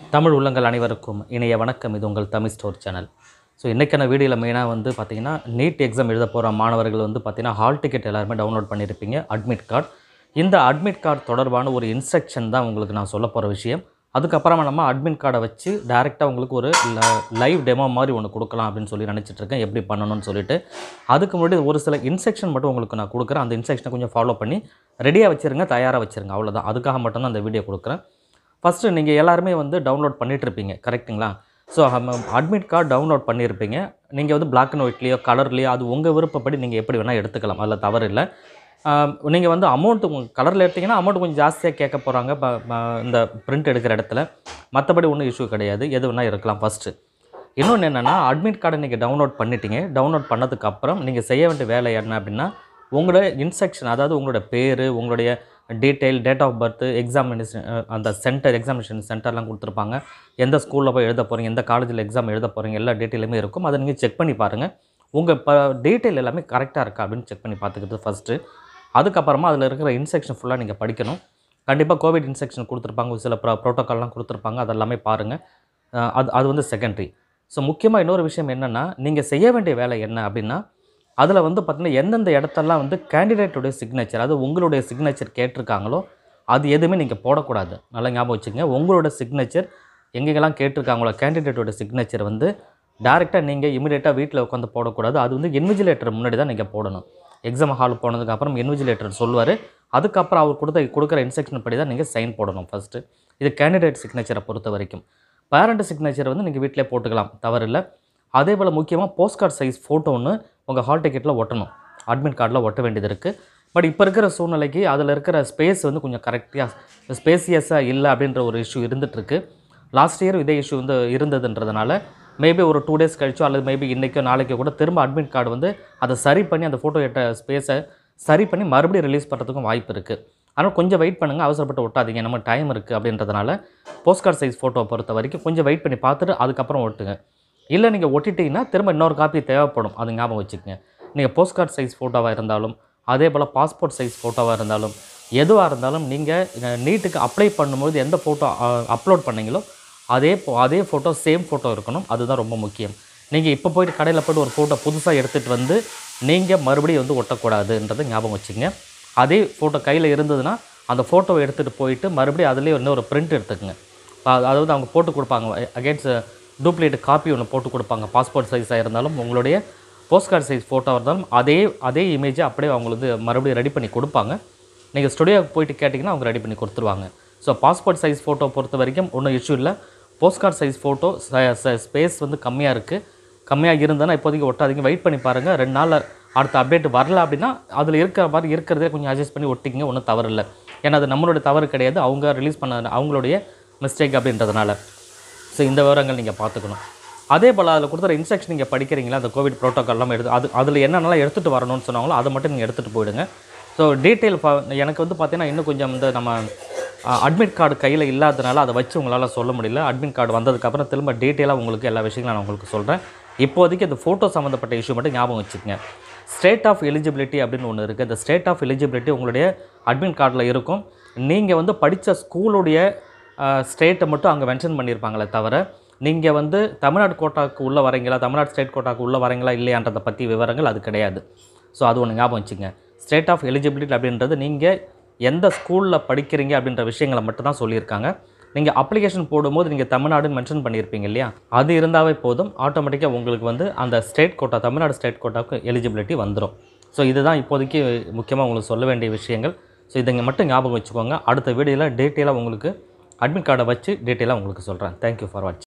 தமிழ் உள்ளங்கள் அனைவருக்கும் இணைய வணக்கம் இது உங்கள் தமிழ் ஸ்டோர் சேனல் ஸோ இன்றைக்கான வீடியோவில் மெயினாக வந்து பார்த்தீங்கன்னா நீட் எக்ஸாம் எழுத போகிற மாணவர்கள் வந்து பார்த்தீங்கன்னா ஹால் டிக்கெட் எல்லாருமே டவுன்லோட் பண்ணியிருப்பீங்க அட்மிட் கார்டு இந்த அட்மிட் கார்டு தொடர்பான ஒரு இன்ஸ்ட்ரக்ஷன் தான் உங்களுக்கு நான் சொல்ல போகிற விஷயம் அதுக்கப்புறமா நம்ம அட்மிட் கார்டை வச்சு டேரெக்டாக உங்களுக்கு ஒரு லைவ் டெமோ மாதிரி ஒன்று கொடுக்கலாம் அப்படின்னு சொல்லி நினச்சிட்டு இருக்கேன் எப்படி பண்ணணும்னு சொல்லிட்டு அதுக்கு முன்னாடி ஒரு சில இன்ஸ்ட்ரக்ஷன் மட்டும் உங்களுக்கு நான் கொடுக்குறேன் அந்த இன்ஸ்ட்ரக்ஷனை கொஞ்சம் ஃபாலோ பண்ணி ரெடியாக வச்சுருங்க தயாராக வச்சுருங்க அவ்வளோதான் அதுக்காக மட்டும்தான் அந்த வீடியோ கொடுக்குறேன் ஃபஸ்ட்டு நீங்கள் எல்லாருமே வந்து டவுன்லோட் பண்ணிகிட்ருப்பீங்க கரெக்ட்டுங்களா ஸோ அட்மிட் கார்டு டவுன்லோட் பண்ணியிருப்பீங்க நீங்கள் வந்து பிளாக் அண்ட் ஒயிட்லேயோ கலர்லேயோ அது உங்கள் விருப்பப்படி நீங்கள் எப்படி வேணால் எடுத்துக்கலாம் அதில் தவறு இல்லை நீங்கள் வந்து அமௌண்ட் உங்கள் கலரில் எடுத்தீங்கன்னா அமௌண்ட் கொஞ்சம் ஜாஸ்தியாக கேட்க போகிறாங்க இந்த பிரிண்ட் எடுக்கிற இடத்துல மற்றபடி ஒன்றும் இஷ்யூ கிடையாது எது வேணால் இருக்கலாம் ஃபஸ்ட்டு இன்னொன்று என்னென்னா அட்மிட் கார்டை நீங்கள் டவுன்லோட் பண்ணிட்டீங்க டவுன்லோட் பண்ணதுக்கப்புறம் நீங்கள் செய்ய வேண்டிய வேலை என்ன அப்படின்னா உங்களோட இன்ஸ்ட்ரக்ஷன் அதாவது உங்களோட பேர் உங்களுடைய detail date of birth examination அந்த சென்டர் எக்ஸாமினேஷன் சென்டர்லாம் கொடுத்துருப்பாங்க எந்த ஸ்கூலில் போய் எழுத போகிறீங்க எந்த காலேஜில் எக்ஸாம் எழுத போகிறீங்க எல்லா டீட்டெயிலுமே இருக்கும் அதை நீங்கள் செக் பண்ணி பாருங்கள் உங்கள் இப்போ டீட்டெயில் எல்லாமே கரெக்டாக இருக்கா அப்படின்னு செக் பண்ணி பார்த்துக்கிறது ஃபஸ்ட்டு அதுக்கப்புறமா அதில் இருக்கிற இன்ஸ்ட்ரக்ஷன் ஃபுல்லாக நீங்கள் படிக்கணும் கண்டிப்பாக கோவிட் இன்ஸ்ட்ரக்ஷன் கொடுத்துருப்பாங்க ஒரு சில ப்ரோ ப்ரோட்டோக்கால்லாம் கொடுத்துருப்பாங்க அதெல்லாமே பாருங்கள் அஹ் அது அது வந்து செகண்டரி ஸோ முக்கியமாக இன்னொரு விஷயம் என்னென்னா நீங்கள் செய்ய வேண்டிய வேலை என்ன அப்படின்னா அதில் வந்து பார்த்திங்கன்னா எந்தெந்த இடத்தெல்லாம் வந்து கேண்டிடேட்டுடைய சிக்னேச்சர் அது உங்களுடைய சிக்னேச்சர் கேட்டிருக்காங்களோ அது எதுவுமே நீங்கள் போடக்கூடாது நல்லா ஞாபகம் வச்சுங்க உங்களோட சிக்னேச்சர் எங்கெங்கெல்லாம் கேட்டிருக்காங்களோ கேண்டிடேட்டோட சிக்னேச்சர் வந்து டேரெக்டாக நீங்கள் இமீடியட்டாக வீட்டில் உட்காந்து போடக்கூடாது அது வந்து இன்விஜிலேட்டர் முன்னாடி தான் நீங்கள் போடணும் எக்ஸாம் ஹால் போனதுக்கப்புறம் இன்விஜிலேட்டர் சொல்லுவார் அதுக்கப்புறம் அவர் கொடுத்த கொடுக்குற இன்ஸ்ட்ரக்ஷன் படி தான் நீங்கள் சைன் போடணும் ஃபஸ்ட்டு இது கேண்டிடேட் சிக்னேச்சரை பொறுத்த வரைக்கும் பேரண்ட் சிக்னேச்சர் வந்து நீங்கள் வீட்டிலே போட்டுக்கலாம் தவறில்லை அதே போல் முக்கியமாக போஸ்ட் கார்டு சைஸ் ஃபோட்டோ ஒன்று உங்கள் ஹால் டிக்கெட்டில் ஒட்டணும் அட்மிட் கார்டில் ஒட்ட வேண்டியது இருக்குது பட் இப்போ இருக்கிற சூழ்நிலைக்கு அதில் இருக்கிற ஸ்பேஸ் வந்து கொஞ்சம் கரெக்டாக ஸ்பேசியஸாக இல்லை அப்படின்ற ஒரு இஷ்யூ இருந்துகிட்ருக்கு லாஸ்ட் இயர் இதே இஷ்யூ வந்து இருந்ததுன்றதுனால மேபி ஒரு டூ டேஸ் கழிச்சோ அல்லது மேபி இன்றைக்கோ நாளைக்கோ கூட திரும்ப அட்மிட் கார்டு வந்து அதை சரி பண்ணி அந்த ஃபோட்டோ எட்ட ஸ்பேஸை சரி பண்ணி மறுபடியும் ரிலீஸ் பண்ணுறதுக்கும் வாய்ப்பு இருக்குது ஆனால் கொஞ்சம் வெயிட் பண்ணுங்கள் அவசரப்பட்டு ஒட்டாதீங்க நம்ம டைம் இருக்குது அப்படின்றதுனால போஸ்ட் கார்டு சைஸ் ஃபோட்டோ பொறுத்த வரைக்கும் கொஞ்சம் வெயிட் பண்ணி பார்த்துட்டு அதுக்கப்புறம் ஒட்டுங்க இல்லை நீங்கள் ஒட்டிட்டீங்கன்னா திரும்ப இன்னொரு காப்பி தேவைப்படும் அது ஞாபகம் வச்சுக்கோங்க நீங்கள் போஸ்ட் கார்டு சைஸ் ஃபோட்டோவாக இருந்தாலும் அதே போல் பாஸ்போர்ட் சைஸ் ஃபோட்டோவாக இருந்தாலும் எதுவாக இருந்தாலும் நீங்கள் நீட்டுக்கு அப்ளை பண்ணும்போது எந்த ஃபோட்டோ அப்லோட் பண்ணீங்களோ அதே ஃபோ அதே ஃபோட்டோ சேம் ஃபோட்டோ இருக்கணும் அதுதான் ரொம்ப முக்கியம் நீங்கள் இப்போ போயிட்டு கடையில் போய்ட்டு ஒரு ஃபோட்டோ புதுசாக எடுத்துகிட்டு வந்து நீங்கள் மறுபடியும் வந்து ஒட்டக்கூடாதுன்றதை ஞாபகம் வச்சுக்கோங்க அதே ஃபோட்டோ கையில் இருந்ததுன்னா அந்த ஃபோட்டோவை எடுத்துகிட்டு போயிட்டு மறுபடியும் அதுலேயே இன்னொரு பிரிண்ட் எடுத்துக்கங்க அ- அதாவது அவங்க போட்டு கொடுப்பாங்க அகேன்ஸ்ட் டூப்ளிகேட் காப்பி ஒன்று போட்டு கொடுப்பாங்க பாஸ்போர்ட் சைஸாக இருந்தாலும் உங்களுடைய போஸ்ட் கார்டு சைஸ் ஃபோட்டோ இருந்தாலும் அதே அதே இமேஜை அப்படியே அவங்களுக்கு மறுபடியும் ரெடி பண்ணி கொடுப்பாங்க நீங்கள் ஸ்டுடியோவுக்கு போயிட்டு கேட்டிங்கன்னா அவங்க ரெடி பண்ணி கொடுத்துருவாங்க ஸோ பாஸ்போர்ட் சைஸ் ஃபோட்டோ பொறுத்த வரைக்கும் ஒன்றும் இஷ்யூ இல்லை post card size photo space வந்து கம்மியாக இருக்குது கம்மியாக இருந்தால் இப்போதைக்கு ஒட்டாதீங்க வெயிட் பண்ணி பாருங்கள் ரெண்டு நாளில் அடுத்த அப்டேட் வரல அப்படின்னா அதில் இருக்கிற மாதிரி இருக்கிறதே கொஞ்சம் அட்ஜஸ்ட் பண்ணி ஒட்டிக்கிங்க ஒன்றும் தவறு இல்லை ஏன்னா அது நம்மளுடைய தவறு கிடையாது அவங்க ரிலீஸ் பண்ண அவங்களுடைய மிஸ்டேக் அப்படின்றதுனால ஸோ இந்த விவரங்கள் நீங்கள் பார்த்துக்கணும் அதே போல் அதில் கொடுத்துற இன்ஸ்ட்ரக்ஷன் நீங்கள் படிக்கிறீங்களா அந்த கோவிட் ப்ரோட்டோக்கால்லாம் எடுத்து அது அதில் என்னென்னலாம் எடுத்துகிட்டு வரணும்னு சொன்னாங்களோ அதை மட்டும் நீங்கள் எடுத்துகிட்டு போயிடுங்க ஸோ டீட்டெயில் எனக்கு வந்து பார்த்தீங்கன்னா இன்னும் கொஞ்சம் இந்த நம்ம அட்மிட் கார்டு கையில் இல்லாததுனால அதை வச்சு உங்களால் சொல்ல முடியல அட்மிட் கார்டு வந்ததுக்கப்புறம் திரும்ப டீட்டெயிலாக உங்களுக்கு எல்லா விஷயங்களும் நான் உங்களுக்கு சொல்கிறேன் இப்போதைக்கு அந்த ஃபோட்டோ சம்மந்தப்பட்ட இஷ்யூ மட்டும் ஞாபகம் வச்சுக்கோங்க ஸ்டேட் ஆஃப் எலிஜிபிலிட்டி அப்படின்னு ஒன்று இருக்குது அந்த ஸ்டேட் ஆஃப் எலிஜிபிலிட்டி உங்களுடைய அட்மிட் கார்டில் இருக்கும் நீங்கள் வந்து படித்த ஸ்கூலுடைய ஸ்டேட்டை மட்டும் அங்கே மென்ஷன் பண்ணியிருப்பாங்களே தவிர நீங்கள் வந்து தமிழ்நாடு கோட்டாக்கு உள்ளே வரீங்களா தமிழ்நாடு ஸ்டேட் கோட்டாக்கு உள்ளே வரீங்களா இல்லையான்றதை பற்றி விவரங்கள் அது கிடையாது ஸோ அது ஒன்று ஞாபகம் வச்சுங்க ஸ்டேட் ஆஃப் எலிஜிபிலிட்டி அப்படின்றது நீங்கள் எந்த ஸ்கூலில் படிக்கிறீங்க அப்படின்ற விஷயங்களை மட்டும் தான் சொல்லியிருக்காங்க நீங்கள் அப்ளிகேஷன் போடும்போது நீங்கள் தமிழ்நாடுன்னு மென்ஷன் பண்ணியிருப்பீங்க இல்லையா அது இருந்தாவே போதும் ஆட்டோமேட்டிக்காக உங்களுக்கு வந்து அந்த ஸ்டேட் கோட்டா தமிழ்நாடு ஸ்டேட் கோட்டாவுக்கு எலிஜிபிலிட்டி வந்துடும் ஸோ இதுதான் இப்போதைக்கு முக்கியமாக உங்களுக்கு சொல்ல வேண்டிய விஷயங்கள் ஸோ இதை மட்டும் ஞாபகம் வச்சுக்கோங்க அடுத்த வீடியோவில் டீட்டெயிலாக உங்களுக்கு அட்மிட் கார்டை வச்சு டீட்டெயிலாக உங்களுக்கு சொல்கிறேன் தேங்க்யூ ஃபார் வாட்சிங்